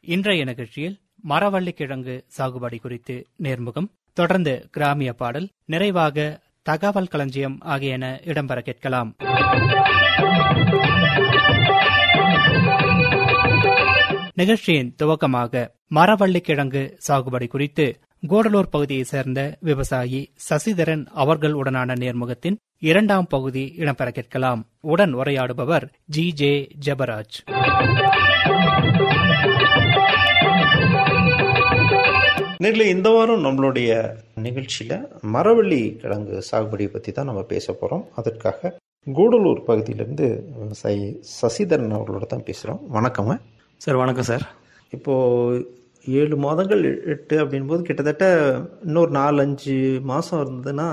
இன்றைய நிகழ்ச்சியில் மரவள்ளிக்கிழங்கு சாகுபடி குறித்து நேர்முகம் தொடர்ந்து கிராமிய பாடல் நிறைவாக தகவல் களஞ்சியம் ஆகியன இடம்பெற கேட்கலாம் நிகழ்ச்சியின் துவக்கமாக மரவள்ளிக்கிழங்கு சாகுபடி குறித்து கூடலூர் பகுதியைச் சேர்ந்த விவசாயி சசிதரன் அவர்கள் உடனான நேர்முகத்தின் இரண்டாம் பகுதி இடம்பெற கேட்கலாம் உடன் உரையாடுபவர் ஜி ஜே ஜபராஜ் நேரில் இந்த வாரம் நம்மளுடைய நிகழ்ச்சியில் மரவள்ளி கிழங்கு சாகுபடி பற்றி தான் நம்ம பேச போகிறோம் அதற்காக கூடலூர் பகுதியிலேருந்து விவசாயி சசிதரன் அவர்களோட தான் பேசுகிறோம் வணக்கங்க சார் வணக்கம் சார் இப்போது ஏழு மாதங்கள் எட்டு அப்படின்போது கிட்டத்தட்ட இன்னொரு நாலு அஞ்சு மாதம் இருந்ததுன்னா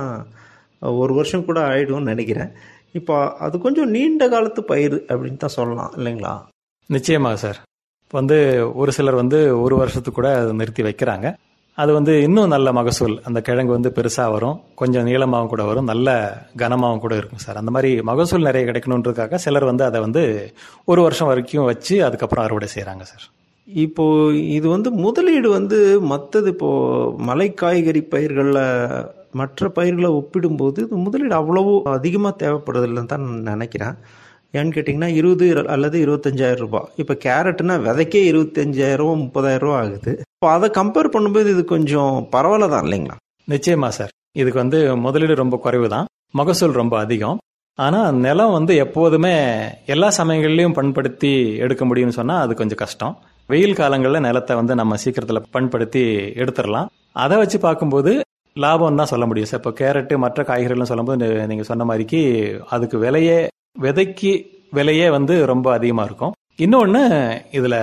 ஒரு வருஷம் கூட ஆயிடும்னு நினைக்கிறேன் இப்போ அது கொஞ்சம் நீண்ட காலத்து பயிர் அப்படின்னு தான் சொல்லலாம் இல்லைங்களா நிச்சயமாக சார் இப்போ வந்து ஒரு சிலர் வந்து ஒரு வருஷத்துக்கு கூட அதை நிறுத்தி வைக்கிறாங்க அது வந்து இன்னும் நல்ல மகசூல் அந்த கிழங்கு வந்து பெருசாக வரும் கொஞ்சம் நீளமாகவும் கூட வரும் நல்ல கனமாகவும் கூட இருக்கும் சார் அந்த மாதிரி மகசூல் நிறைய கிடைக்கணுன்றதுக்காக சிலர் வந்து அதை வந்து ஒரு வருஷம் வரைக்கும் வச்சு அதுக்கப்புறம் அறுவடை செய்கிறாங்க சார் இப்போ இது வந்து முதலீடு வந்து மற்றது இப்போ மலை காய்கறி பயிர்களில் மற்ற பயிர்களை ஒப்பிடும்போது இது முதலீடு அவ்வளவு அதிகமாக தேவைப்படுதில்லைன்னு தான் நான் நினைக்கிறேன் ஏன்னு கேட்டிங்கன்னா இருபது அல்லது இருபத்தஞ்சாயிரம் ரூபாய் இப்போ கேரட்னா விதைக்கே இருபத்தஞ்சாயிரம் முப்பதாயிரம் ரூபா ஆகுது இப்போ அதை கம்பேர் பண்ணும்போது இது கொஞ்சம் பரவாயில்ல தான் இல்லைங்களா நிச்சயமா சார் இதுக்கு வந்து முதலீடு ரொம்ப குறைவு தான் மகசூல் ரொம்ப அதிகம் ஆனால் நிலம் வந்து எப்போதுமே எல்லா சமயங்கள்லையும் பண்படுத்தி எடுக்க முடியும்னு சொன்னால் அது கொஞ்சம் கஷ்டம் வெயில் காலங்களில் நிலத்தை வந்து நம்ம சீக்கிரத்தில் பண்படுத்தி எடுத்துடலாம் அதை வச்சு பார்க்கும்போது லாபம் தான் சொல்ல முடியும் சார் இப்போ கேரட்டு மற்ற காய்கறிகள்னு சொல்லும்போது நீங்கள் சொன்ன மாதிரிக்கு அதுக்கு விலையே விதைக்கு விலையே வந்து ரொம்ப அதிகமாக இருக்கும் இன்னொன்று இதில்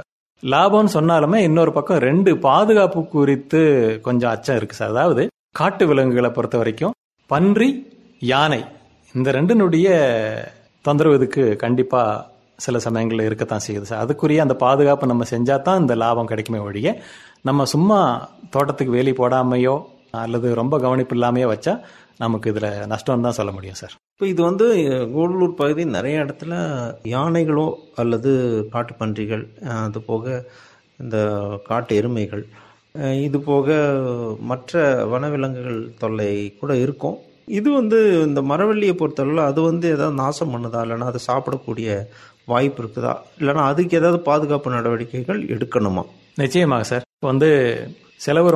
லாபம்னு சொன்னாலுமே இன்னொரு பக்கம் ரெண்டு பாதுகாப்பு குறித்து கொஞ்சம் அச்சம் இருக்கு சார் அதாவது காட்டு விலங்குகளை பொறுத்த வரைக்கும் பன்றி யானை இந்த ரெண்டினுடைய தொந்தரவு இதுக்கு கண்டிப்பாக சில சமயங்களில் இருக்கத்தான் செய்யுது சார் அதுக்குரிய அந்த பாதுகாப்பு நம்ம செஞ்சால் தான் இந்த லாபம் கிடைக்குமே ஒழிய நம்ம சும்மா தோட்டத்துக்கு வேலி போடாமையோ அல்லது ரொம்ப கவனிப்பு இல்லாமையோ வச்சா நமக்கு இதில் நஷ்டம் தான் சொல்ல முடியும் சார் இப்போ இது வந்து கூடலூர் பகுதி நிறைய இடத்துல யானைகளோ அல்லது காட்டு பன்றிகள் அது போக இந்த காட்டு எருமைகள் இது போக மற்ற வனவிலங்குகள் தொல்லை கூட இருக்கும் இது வந்து இந்த மரவள்ளியை பொறுத்தளவில் அது வந்து ஏதாவது நாசம் பண்ணுதா இல்லைன்னா அதை சாப்பிடக்கூடிய வாய்ப்பு இருக்குதா இல்லைன்னா அதுக்கு ஏதாவது பாதுகாப்பு நடவடிக்கைகள் எடுக்கணுமா நிச்சயமாக சார் வந்து செலவு